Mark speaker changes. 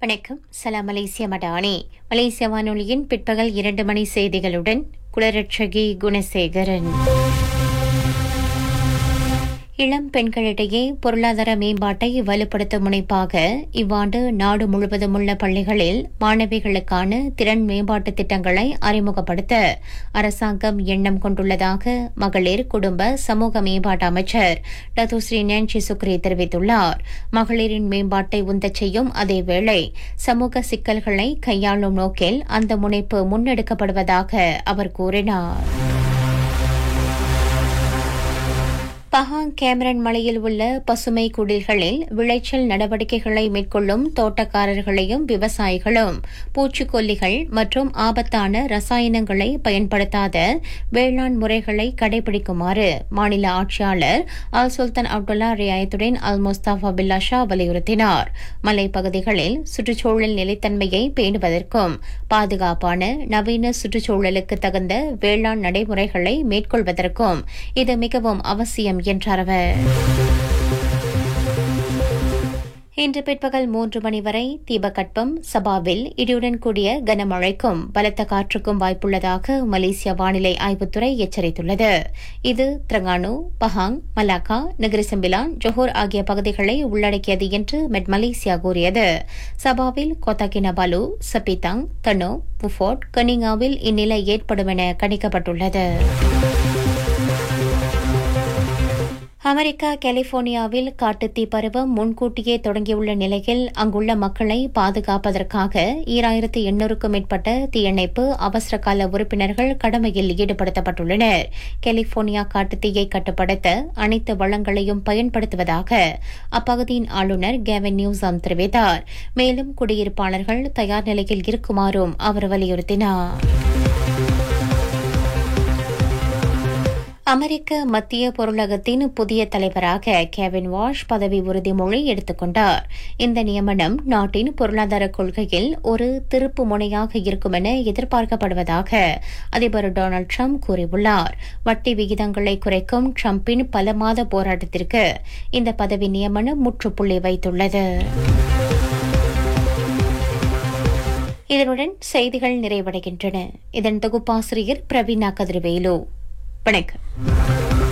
Speaker 1: வணக்கம் சலாம் மலேசிய மடானி மலேசிய வானொலியின் பிற்பகல் இரண்டு மணி செய்திகளுடன் குலரட்சகி குணசேகரன் இளம் பெண்களிடையே பொருளாதார மேம்பாட்டை வலுப்படுத்தும் முனைப்பாக இவ்வாண்டு நாடு முழுவதும் உள்ள பள்ளிகளில் மாணவிகளுக்கான திறன் மேம்பாட்டு திட்டங்களை அறிமுகப்படுத்த அரசாங்கம் எண்ணம் கொண்டுள்ளதாக மகளிர் குடும்ப சமூக மேம்பாட்டு அமைச்சர் டத்துஸ்ரீ நான்சி சுக்ரி தெரிவித்துள்ளார் மகளிரின் மேம்பாட்டை உந்தச் செய்யும் அதேவேளை சமூக சிக்கல்களை கையாளும் நோக்கில் அந்த முனைப்பு முன்னெடுக்கப்படுவதாக அவர் கூறினார் பஹாங் கேமரன் மலையில் உள்ள பசுமை குடில்களில் விளைச்சல் நடவடிக்கைகளை மேற்கொள்ளும் தோட்டக்காரர்களையும் விவசாயிகளும் பூச்சிக்கொல்லிகள் மற்றும் ஆபத்தான ரசாயனங்களை பயன்படுத்தாத வேளாண் முறைகளை கடைபிடிக்குமாறு மாநில ஆட்சியாளர் அல் சுல்தான் அப்துல்லா ரியாயத்துடன் அல் முஸ்தாஃபா பில்லா ஷா வலியுறுத்தினார் மலைப்பகுதிகளில் சுற்றுச்சூழல் நிலைத்தன்மையை பேணுவதற்கும் பாதுகாப்பான நவீன சுற்றுச்சூழலுக்கு தகுந்த வேளாண் நடைமுறைகளை மேற்கொள்வதற்கும் இது மிகவும் அவசியம் என்றார் அவர் இன்று பிற்பகல் மூன்று மணி வரை தீபகற்பம் சபாவில் இடியுடன் கூடிய கனமழைக்கும் பலத்த காற்றுக்கும் வாய்ப்புள்ளதாக மலேசிய வானிலை ஆய்வுத்துறை எச்சரித்துள்ளது இது Terengganu Pahang Malacca Negeri Sembilan Johor ஆகிய பகுதிகளை உள்ளடக்கியது என்று மெட் மலேசியா கூறியது சபாவில் கோத்தாகினபாலு சபிதாங் தனோ புஃபோர்ட் கனிங்காவில் இந்நிலை ஏற்படும் என கணிக்கப்பட்டுள்ளது அமெரிக்கா கலிபோர்னியாவில் காட்டுத்தீ பருவம் முன்கூட்டியே தொடங்கியுள்ள நிலையில் அங்குள்ள மக்களை பாதுகாப்பதற்காக ஈராயிரத்து எண்ணூறுக்கும் மேற்பட்ட தீயணைப்பு அவசர கால உறுப்பினர்கள் கடமையில் ஈடுபடுத்தப்பட்டுள்ளனர் கலிபோர்னியா காட்டுத்தீயை கட்டுப்படுத்த அனைத்து வளங்களையும் பயன்படுத்துவதாக அப்பகுதியின் ஆளுநர் கேவின் நியூசாம் தெரிவித்தார் மேலும் குடியிருப்பாளர்கள் தயார் நிலையில் இருக்குமாறும் அவர் வலியுறுத்தினார் அமெரிக்க மத்திய பொருளகத்தின் புதிய தலைவராக கேவின் வாஷ் பதவி உறுதிமொழி எடுத்துக்கொண்டார் இந்த நியமனம் நாட்டின் பொருளாதார கொள்கையில் ஒரு திருப்பு முனையாக இருக்கும் என எதிர்பார்க்கப்படுவதாக அதிபர் டொனால்டு ட்ரம்ப் கூறியுள்ளார் வட்டி விகிதங்களை குறைக்கும் ட்ரம்பின் பல மாத போராட்டத்திற்கு இந்த பதவி நியமனம் முற்றுப்புள்ளி வைத்துள்ளது இதனுடன் செய்திகள் நிறைவடைகின்றன இதன் தொகுப்பாசிரியர் பிரவீனா கதிர்வேலு வணக்கம்